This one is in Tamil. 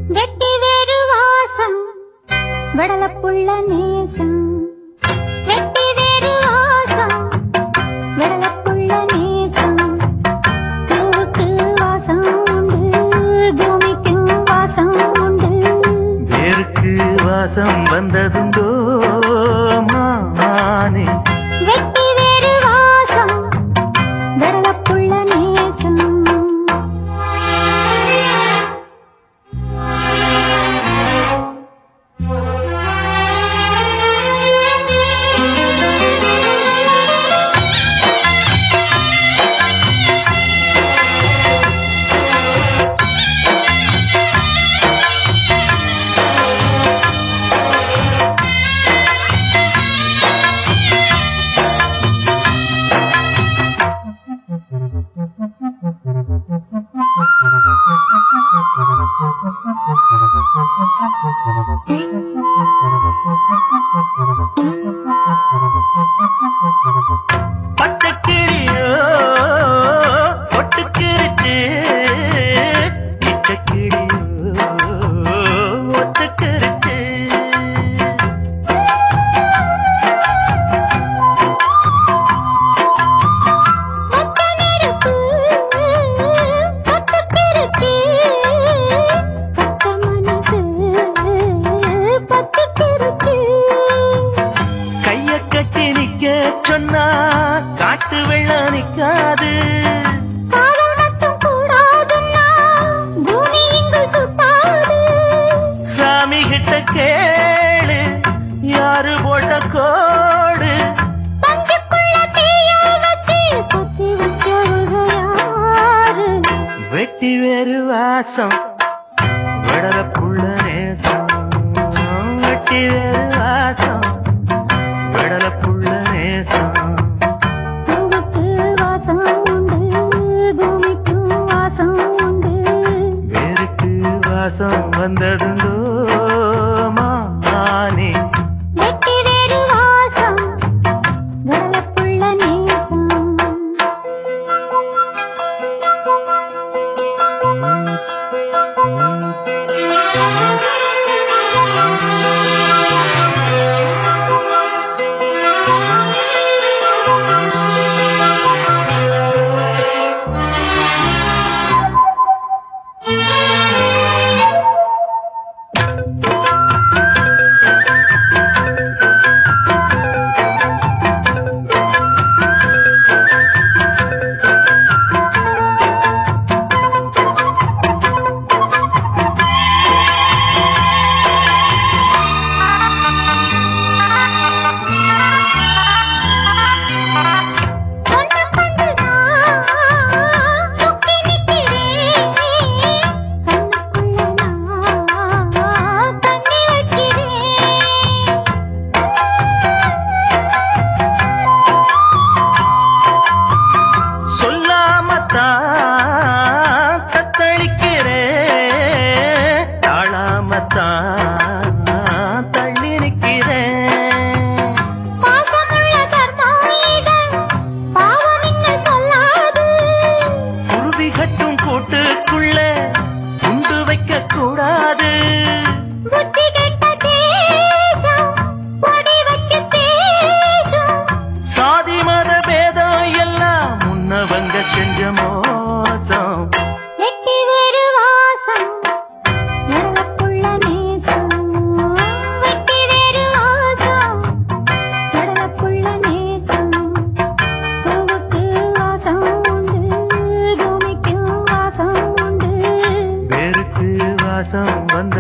வெட்டி வேறு வாசம் வெடலப்புள்ள நேசம் வெட்டி வேறு வாசம் வெடலப்புள்ள நேசம் பூவுக்கு வாசம் உண்டு பூமிக்கும் வாசம் உண்டு வேருக்கு வாசம் வந்ததுண்டோ மானே வெட்டி வேறு வாசம் வெடலப்புள்ள நேசம் பட்டுக்கிளியோ ஒட்டுக்கிருச்சு இட்டக்கிளியோ ஒத்துக்கிருச்சு மொத்த நெருப்பு பத்துக்கிருச்சு பச்சை மனசு பத்துக்கிருச்சு கைய கட்டி நிக்க சொன்னா காட்டு வெள்ளம் நிக்காது காதல் மட்டும் கூடாதுன்னா பூமி இங்கு சுத்தாது சாமி கிட்ட கேளு யாரு போட்ட கோடு பஞ்சுக்குள்ள தீய வச்சு குத்தி வச்சவங்க யாரு வெட்டி வேறு வாசம் வடல புள்ள நேசம் வெட்டி வேறு வாசம் வடல புள்ள நேசம் பூவுக்கு வாசம் உண்டு பூமிக்கு வாசம் உண்டு வேருக்கு வாசம் வந்ததுண்டோ மானே வெட்டி வேறு வாசம் வெள்ளப்புள்ள நேசம் ஒன்ன கண்டு நான் சுத்தி நிக்கிறேன் கண்ணுக்குள்ள நான் தண்ணி வைக்கிறேன் சொல்லாமத்தான் தத்தளிக்கிறேன் தாழாமத்தான் தள்ளி நிற்கிறேன் பாசமுள்ள தர்மம் இது பாவம் இங்கு சொல்லாது குருவி கட்டும் கூட்டுக்குள்ள குண்டு வைக்க கூடாது புத்தி கெட்ட தேசம் பொடி வச்சு பேசும் சாதி மத பேதம் எல்லாம் முன்னவங்க செஞ்ச மோசம் வெட்டி வேறு வாசம் வெள்ளப்புள்ள நேசம் வெட்டி வேறு வாசம் வெள்ளப்புள்ள நேசம் பூவுக்கு வாசம் உண்டு பூமிக்கு வாசம் உண்டு வேருக்கு வாசம் வந்த